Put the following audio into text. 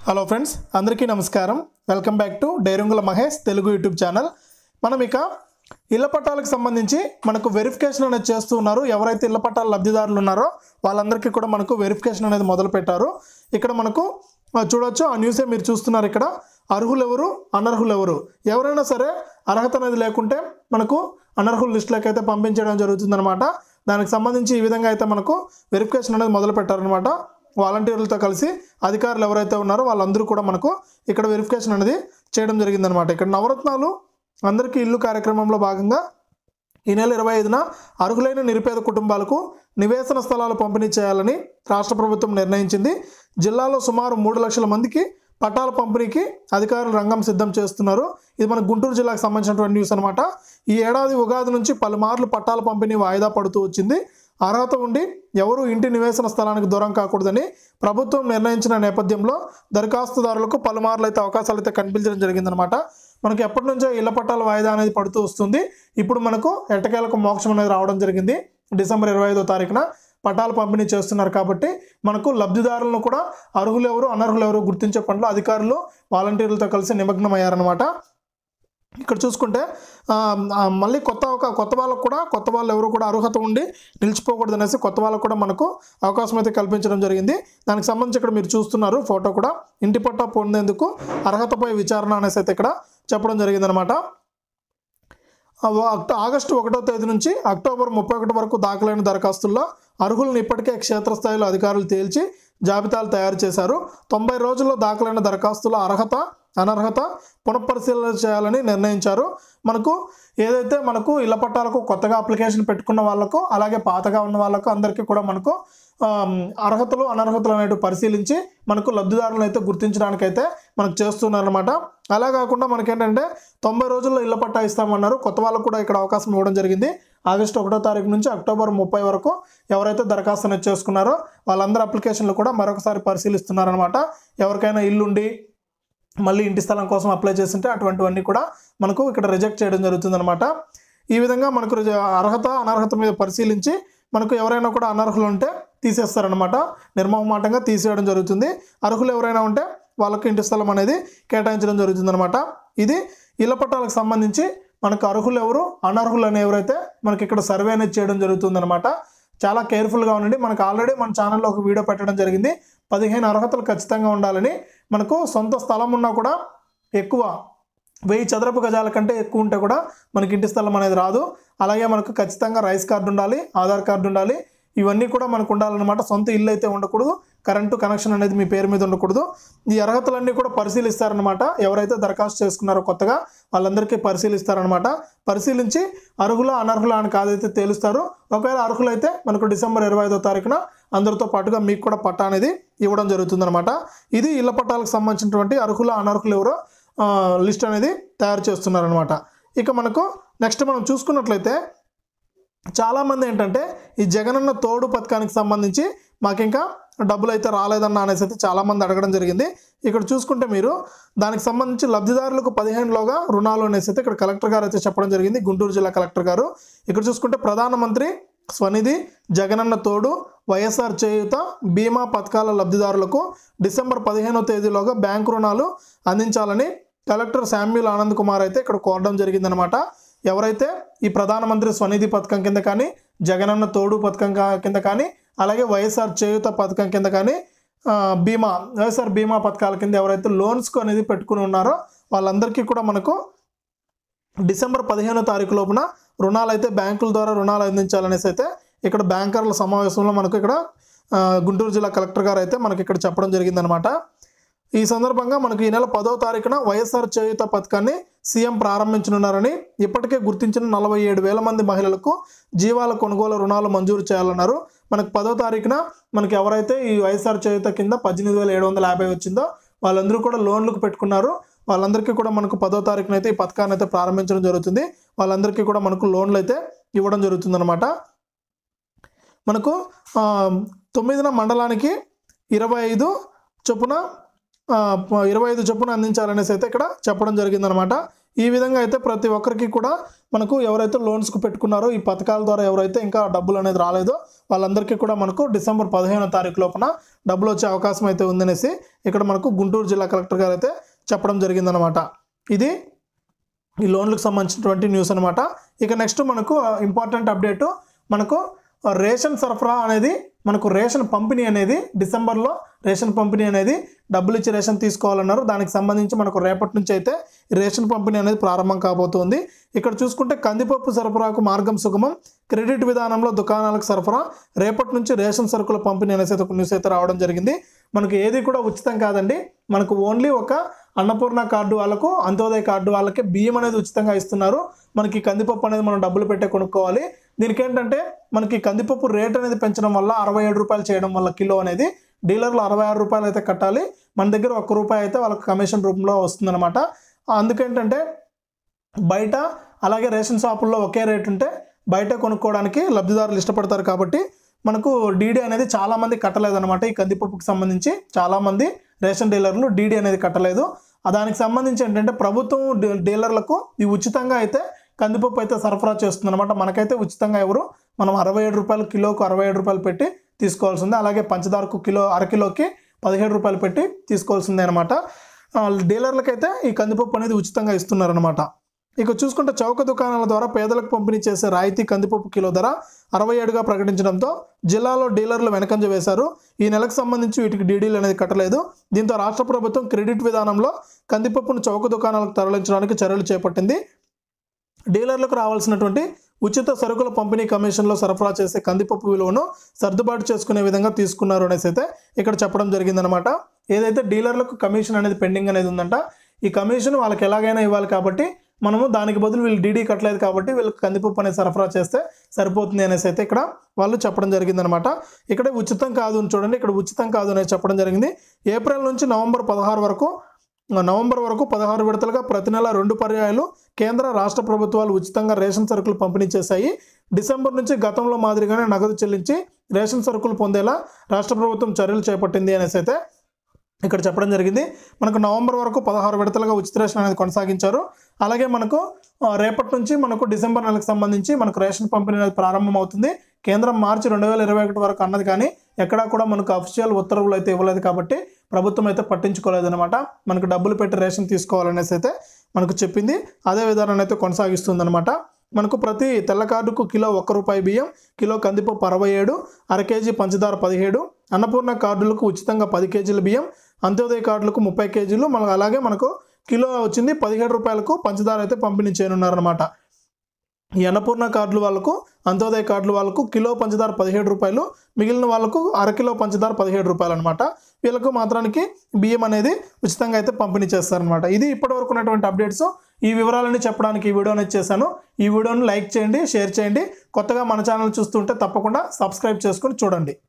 hello friends అందరికీ నమస్కారం welcome back to డైరంగుల మహేష్ తెలుగు యూట్యూబ్ ఛానల్ మనం ఇక ఇళ్ల పట్టాలకు సంబంధించి మనకు వెరిఫికేషన్ అనేది చేస్తూ ఉన్నారు ఎవరైతే ఇళ్ల పట్టాల లబ్ధిదారులు ఉన్నారో వాళ్ళందరికీ కూడా మనకు వెరిఫికేషన్ అనేది మొదలు పెట్టారు ఇక్కడ మనకు ఆ, చూడొచ్చు ఆ న్యూసే మీరు చూస్తున్నారు ఇక్కడ అర్హులు ఎవరు అనర్హులు ఎవరు ఎవరైనా సరే అర్హత అనేది లేకుంటే మనకు అనర్హుల లిస్టులోకి అయితే పంపించడం జరుగుతుందన్నమాట దానికి సంబంధించి ఈ విధంగా అయితే మనకు వెరిఫికేషన్ అనేది మొదలు పెట్టారనమాట వాలంటీర్లతో కలిసి అధికారులు ఎవరైతే ఉన్నారో వాళ్ళందరూ కూడా మనకు ఇక్కడ వెరిఫికేషన్ అనేది చేయడం జరిగిందనమాట ఇక్కడ నవరత్నాలు అందరికీ ఇల్లు కార్యక్రమంలో భాగంగా ఈ నెల ఇరవై ఐదున అర్హులైన నిరుపేద కుటుంబాలకు నివేశన స్థలాలు పంపిణీ చేయాలని రాష్ట్ర ప్రభుత్వం నిర్ణయించింది జిల్లాలో సుమారు మూడు లక్షల మందికి పట్టాల పంపిణీకి అధికారులు రంగం సిద్ధం చేస్తున్నారు ఇది మన గుంటూరు జిల్లాకు సంబంధించినటువంటి న్యూస్ అనమాట ఈ ఏడాది ఉగాది నుంచి పలుమార్లు పట్టాల పంపిణీ వాయిదా పడుతూ వచ్చింది అర్హత ఉండి ఎవరు ఇంటి నివేశన స్థలానికి దూరం కాకూడదని ప్రభుత్వం నిర్ణయించిన నేపథ్యంలో దరఖాస్తుదారులకు పలుమార్లు అయితే అవకాశాలు అయితే కనిపించడం జరిగిందనమాట మనకి ఎప్పటి నుంచో ఇళ్ల పట్టాల వాయిదా అనేది పడుతూ వస్తుంది ఇప్పుడు మనకు ఎట్టకేలకు మోక్షం అనేది రావడం జరిగింది డిసెంబర్ ఇరవై ఐదో తారీఖున పట్టాలు పంపిణీ చేస్తున్నారు కాబట్టి మనకు లబ్ధిదారులను కూడా అర్హులు ఎవరు అనర్హులు ఎవరు గుర్తించే పనిలో అధికారులు వాలంటీర్లతో కలిసి నిమగ్నం అయ్యారనమాట ఇక్కడ చూసుకుంటే ఆ, ఆ, మళ్ళీ కొత్త ఒక కొత్త వాళ్ళకు కూడా కొత్త వాళ్ళు ఎవరు కూడా అర్హత ఉండి నిలిచిపోకూడదు అనేసి కొత్త వాళ్ళకు కూడా మనకు అవకాశం అయితే కల్పించడం జరిగింది దానికి సంబంధించి ఇక్కడ మీరు చూస్తున్నారు ఫోటో కూడా ఇంటి పట్టా పొందేందుకు అర్హతపై విచారణ అనేసి అయితే ఇక్కడ చెప్పడం జరిగిందనమాట ఆ, అక్ట- ఆగస్టు ఒకటో తేదీ నుంచి అక్టోబర్ ముప్పై ఒకటి వరకు దాఖలైన దరఖాస్తుల్లో అర్హులను ఇప్పటికే క్షేత్రస్థాయిలో అధికారులు తేల్చి జాబితాలు తయారు చేశారు తొంభై రోజుల్లో దాఖలైన దరఖాస్తుల అర్హత అనర్హత పునఃపరిశీలన చేయాలని నిర్ణయించారు మనకు ఏదైతే మనకు ఇళ్ల పట్టాలకు కొత్తగా అప్లికేషన్ పెట్టుకున్న వాళ్ళకు అలాగే పాతగా ఉన్న వాళ్ళకు అందరికీ కూడా మనకు ఆమ్, అర్హతలు అనర్హతలు అనేవి పరిశీలించి మనకు లబ్ధిదారులను అయితే గుర్తించడానికైతే మనకు చేస్తున్నారనమాట అలా కాకుండా మనకేంటంటే తొంభై రోజుల్లో ఇళ్ల పట్టా ఇస్తామన్నారు కొత్త వాళ్ళకు కూడా ఇక్కడ అవకాశం ఇవ్వడం జరిగింది ఆగస్టు ఒకటో తారీఖు నుంచి అక్టోబర్ ముప్పై వరకు ఎవరైతే దరఖాస్తు అనేది చేసుకున్నారో వాళ్ళందరి అప్లికేషన్లు కూడా మరొకసారి పరిశీలిస్తున్నారనమాట ఎవరికైనా ఇల్లుండి మళ్ళీ ఇంటి స్థలం కోసం అప్లై చేస్తుంటే అటువంటివన్నీ కూడా మనకు ఇక్కడ రిజెక్ట్ చేయడం జరుగుతుందన్నమాట ఈ విధంగా మనకు రిజ- అర్హత అనర్హత మీద పరిశీలించి మనకు ఎవరైనా కూడా అనర్హులు ఉంటే తీసేస్తారనమాట నిర్మోహమాటంగా తీసేయడం జరుగుతుంది అర్హులు ఎవరైనా ఉంటే వాళ్ళకి ఇంటి స్థలం అనేది కేటాయించడం జరుగుతుందన్నమాట ఇది ఇళ్ల పట్టాలకు సంబంధించి మనకు అర్హులు ఎవరు అనర్హులు అని ఎవరైతే మనకి ఇక్కడ సర్వే అనేది చేయడం జరుగుతుందన్నమాట చాలా కేర్ఫుల్గా ఉండండి మనకు ఆల్రెడీ మన ఛానల్లో ఒక వీడియో పెట్టడం జరిగింది పదిహేను అర్హతలు ఖచ్చితంగా ఉండాలని మనకు సొంత స్థలం ఉన్నా కూడా ఎక్కువ వెయ్యి చదరపు గజాల కంటే ఎక్కువ ఉంటే కూడా మనకి ఇంటి స్థలం అనేది రాదు అలాగే మనకు ఖచ్చితంగా రైస్ కార్డు ఉండాలి ఆధార్ కార్డు ఉండాలి ఇవన్నీ కూడా మనకు ఉండాలన్నమాట సొంత ఇల్లు అయితే ఉండకూడదు కరెంటు కనెక్షన్ అనేది మీ పేరు మీద ఉండకూడదు ఈ అర్హతలన్నీ కూడా పరిశీలిస్తారనమాట ఎవరైతే దరఖాస్తు చేసుకున్నారో కొత్తగా వాళ్ళందరికీ పరిశీలిస్తారనమాట పరిశీలించి అర్హుల అనర్హుల అని కాదైతే తేలుస్తారు ఒకవేళ అర్హులైతే మనకు డిసెంబర్ ఇరవై ఐదో తారీఖున అందరితో పాటుగా మీకు కూడా పట్టా అనేది ఇవ్వడం జరుగుతుందన్నమాట ఇది ఇళ్ల పట్టాలకు సంబంధించినటువంటి అర్హుల అనర్హులు ఎవరో ఆ, లిస్ట్ అనేది తయారు చేస్తున్నారనమాట ఇక మనకు నెక్స్ట్ మనం చూసుకున్నట్లయితే చాలామంది ఏంటంటే ఈ జగనన్న తోడు పథకానికి సంబంధించి మాకు ఇంకా డబ్బులు అయితే రాలేదన్న అనేసి అయితే చాలామంది అడగడం జరిగింది ఇక్కడ చూసుకుంటే మీరు దానికి సంబంధించి లబ్ధిదారులకు పదిహేనులోగా రుణాలు అనేసి అయితే ఇక్కడ కలెక్టర్ గారు అయితే చెప్పడం జరిగింది గుంటూరు జిల్లా కలెక్టర్ గారు ఇక్కడ చూసుకుంటే ప్రధానమంత్రి స్వనిధి జగనన్న తోడు వైఎస్ఆర్ చేయూత బీమా పథకాల లబ్ధిదారులకు డిసెంబర్ పదిహేనో తేదీలోగా బ్యాంకు రుణాలు అందించాలని కలెక్టర్ శామ్యుల్ ఆనంద్ కుమార్ అయితే ఇక్కడ కోరడం జరిగిందనమాట ఎవరైతే ఈ ప్రధానమంత్రి స్వనిధి పథకం కింద కానీ జగనన్న తోడు పథకం కా- కింద కానీ అలాగే వైఎస్ఆర్ చేయూత పథకం కింద కానీ ఆ, బీమా వైఎస్ఆర్ బీమా పథకాల కింద ఎవరైతే లోన్స్కు అనేది పెట్టుకుని ఉన్నారో వాళ్ళందరికీ కూడా మనకు డిసెంబర్ పదిహేనో తారీఖు లోపున రుణాలు అయితే బ్యాంకుల ద్వారా రుణాలు అందించాలనేసి అయితే ఇక్కడ బ్యాంకర్ల సమావేశంలో మనకు ఇక్కడ ఆ, గుంటూరు జిల్లా కలెక్టర్ గారు అయితే మనకి ఇక్కడ చెప్పడం జరిగిందనమాట ఈ సందర్భంగా మనకు ఈ నెల పదో తారీఖున వైఎస్ఆర్ చేయూత పథకాన్ని సీఎం ప్రారంభించనున్నారని ఇప్పటికే గుర్తించిన నలభై ఏడు వేల మంది మహిళలకు జీవాల కొనుగోలు రుణాలు మంజూరు చేయాలన్నారు మనకు పదో తారీఖున మనకి ఎవరైతే ఈ వైఎస్ఆర్ చేయూత కింద పద్దెనిమిది వేల ఏడు వందల యాభై వచ్చిందో వాళ్ళందరూ కూడా లోన్లకు పెట్టుకున్నారు వాళ్ళందరికీ కూడా మనకు పదో తారీఖున అయితే ఈ పథకాన్ని అయితే ప్రారంభించడం జరుగుతుంది వాళ్ళందరికీ కూడా మనకు లోన్లు అయితే ఇవ్వడం జరుగుతుందన్నమాట మనకు ఆ, తొమ్మిదిన మండలానికి ఇరవై ఐదు చొప్పున ఆ, ప- ఇరవై ఐదు చొప్పున అందించాలనేసి అయితే ఇక్కడ చెప్పడం జరిగిందనమాట ఈ విధంగా అయితే ప్రతి ఒక్కరికి కూడా మనకు ఎవరైతే లోన్స్కు పెట్టుకున్నారో ఈ పథకాల ద్వారా ఎవరైతే ఇంకా డబ్బులు అనేది రాలేదో వాళ్ళందరికీ కూడా మనకు డిసెంబర్ పదిహేనో తారీఖు లోపల డబ్బులు వచ్చే అవకాశం అయితే ఉందనేసి ఇక్కడ మనకు గుంటూరు జిల్లా కలెక్టర్ గారు అయితే చెప్పడం జరిగిందనమాట ఇది ఈ లోన్లకు సంబంధించినటువంటి న్యూస్ అనమాట ఇక నెక్స్ట్ మనకు ఇంపార్టెంట్ అప్డేట్ మనకు రేషన్ సరఫరా అనేది మనకు రేషన్ పంపిణీ అనేది డిసెంబర్లో రేషన్ పంపిణీ అనేది డబ్బులు ఇచ్చి రేషన్ తీసుకోవాలన్నారు దానికి సంబంధించి మనకు రేపటి నుంచి అయితే ఈ రేషన్ పంపిణీ అనేది ప్రారంభం కాబోతుంది ఇక్కడ చూసుకుంటే కందిపప్పు సరఫరాకు మార్గం సుగమం క్రెడిట్ విధానంలో దుకాణాలకు సరఫరా రేపటి నుంచి రేషన్ సరుకుల పంపిణీ అనేసి అయితే ఒక న్యూస్ అయితే రావడం జరిగింది మనకు ఏది కూడా ఉచితం కాదండి మనకు ఓన్లీ ఒక అన్నపూర్ణ కార్డు వాళ్ళకు అంత్యోదయ కార్డు వాళ్ళకి బియ్యం అనేది ఉచితంగా ఇస్తున్నారు మనకి కందిపప్పు అనేది మనం డబ్బులు పెట్టే కొనుక్కోవాలి దీనికి ఏంటంటే మనకి కందిపప్పు రేట్ అనేది పెంచడం వల్ల అరవై ఏడు రూపాయలు చేయడం వల్ల కిలో అనేది డీలర్లు అరవై ఆరు రూపాయలు అయితే కట్టాలి మన దగ్గర ఒక్క రూపాయి అయితే వాళ్ళకి కమిషన్ రూపంలో వస్తుందన్నమాట అందుకేంటంటే బయట అలాగే రేషన్ షాపుల్లో ఒకే రేట్ ఉంటే బయట కొనుక్కోవడానికి లబ్ధిదారులు ఇష్టపడతారు కాబట్టి మనకు డీడీ అనేది చాలామంది కట్టలేదన్నమాట ఈ కందిపప్పుకి సంబంధించి చాలామంది రేషన్ డీలర్లు డీడీ అనేది కట్టలేదు ఆ దానికి సంబంధించి ఏంటంటే ప్రభుత్వం డీ- డీలర్లకు ఈ ఉచితంగా అయితే కందిపప్పు అయితే సరఫరా చేస్తుంది అనమాట మనకైతే ఉచితంగా ఎవరు మనం అరవై ఏడు రూపాయలు కిలోకు అరవై ఏడు రూపాయలు పెట్టి తీసుకోవాల్సిందే అలాగే పంచదారకు కిలో అరకిలోకి పదిహేడు రూపాయలు పెట్టి తీసుకోవాల్సిందే అనమాట డీలర్లకైతే ఈ కందిపప్పు అనేది ఉచితంగా ఇస్తున్నారనమాట ఇక చూసుకుంటే చౌక దుకాణాల ద్వారా పేదలకు పంపిణీ చేసే రాయితీ కందిపప్పు కిలో ధర అరవై ఏడుగా ప్రకటించడంతో జిల్లాలో డీలర్లు వెనకంజ వేశారు ఈ నెలకు సంబంధించి వీటికి డీడీలు అనేది కట్టలేదు దీంతో రాష్ట్ర ప్రభుత్వం క్రెడిట్ విధానంలో కందిపప్పును చౌక దుకాణాలకు తరలించడానికి చర్యలు చేపట్టింది డీలర్లకు రావాల్సినటువంటి ఉచిత సరుకుల పంపిణీ కమిషన్లో సరఫరా చేసే కందిపప్పు విలువను సర్దుబాటు చేసుకునే విధంగా తీసుకున్నారు అనేసి అయితే ఇక్కడ చెప్పడం జరిగిందనమాట ఏదైతే డీలర్లకు కమిషన్ అనేది పెండింగ్ అనేది ఉందంట ఈ కమిషన్ వాళ్ళకి ఎలాగైనా ఇవ్వాలి కాబట్టి మనము దానికి బదులు వీళ్ళు డీడీ కట్టలేదు కాబట్టి వీళ్ళకి కందిపప్పు అనేది సరఫరా చేస్తే సరిపోతుంది అనేసి అయితే ఇక్కడ వాళ్ళు చెప్పడం జరిగిందనమాట ఇక్కడ ఉచితం కాదు అని చూడండి ఇక్కడ ఉచితం కాదు అనేది చెప్పడం జరిగింది ఏప్రిల్ నుంచి నవంబర్ పదహారు వరకు నవంబర్ వరకు పదహారు విడతలుగా ప్రతి నెల రెండు పర్యాయాలు కేంద్ర రాష్ట్ర ప్రభుత్వాలు ఉచితంగా రేషన్ సరుకులు పంపిణీ చేశాయి డిసెంబర్ నుంచి గతంలో మాదిరిగానే నగదు చెల్లించి రేషన్ సరుకులు పొందేలా రాష్ట్ర ప్రభుత్వం చర్యలు చేపట్టింది అనేసి అయితే ఇక్కడ చెప్పడం జరిగింది మనకు నవంబర్ వరకు పదహారు విడతలుగా ఉచిత రేషన్ అనేది కొనసాగించారు అలాగే మనకు ఆ, రేపటి నుంచి మనకు డిసెంబర్ నెలకు సంబంధించి మనకు రేషన్ పంపిణీ అనేది ప్రారంభం అవుతుంది కేంద్రం మార్చి రెండు వేల ఇరవై ఒకటి వరకు అన్నది కానీ ఎక్కడా కూడా మనకు అఫిషియల్ ఉత్తర్వులు అయితే ఇవ్వలేదు కాబట్టి ప్రభుత్వం అయితే పట్టించుకోలేదు అనమాట మనకు డబ్బులు పెట్టి రేషన్ తీసుకోవాలనేసి అయితే మనకు చెప్పింది అదే విధానాన్ని అయితే కొనసాగిస్తుంది మనకు ప్రతి తెల్ల కార్డుకు కిలో ఒక్క రూపాయి బియ్యం కిలో కందిపప్పు అరవై ఏడు అర కేజీ పంచదార పదిహేడు అన్నపూర్ణ కార్డులకు ఉచితంగా పది కేజీల బియ్యం అంత్యోదయ కార్డులకు ముప్పై కేజీలు మన అలాగే మనకు కిలో వచ్చింది పదిహేడు రూపాయలకు పంచదార అయితే పంపిణీ చేయనున్నారనమాట ఈ అన్నపూర్ణ కార్డులు వాళ్ళకు అంత్యోదయ కార్డులు వాళ్ళకు కిలో పంచదార పదిహేడు రూపాయలు మిగిలిన వాళ్ళకు అరకిలో పంచదార పదిహేడు రూపాయలు అనమాట వీళ్ళకు మాత్రానికి బియ్యం అనేది ఉచితంగా అయితే పంపిణీ చేస్తారనమాట ఇది ఇప్పటివరకు ఉన్నటువంటి అప్డేట్స్ ఈ వివరాలన్నీ చెప్పడానికి ఈ వీడియో అనేది చేశాను ఈ వీడియోని లైక్ చేయండి షేర్ చేయండి కొత్తగా మన ఛానల్ చూస్తుంటే తప్పకుండా సబ్స్క్రైబ్ చేసుకొని చూడండి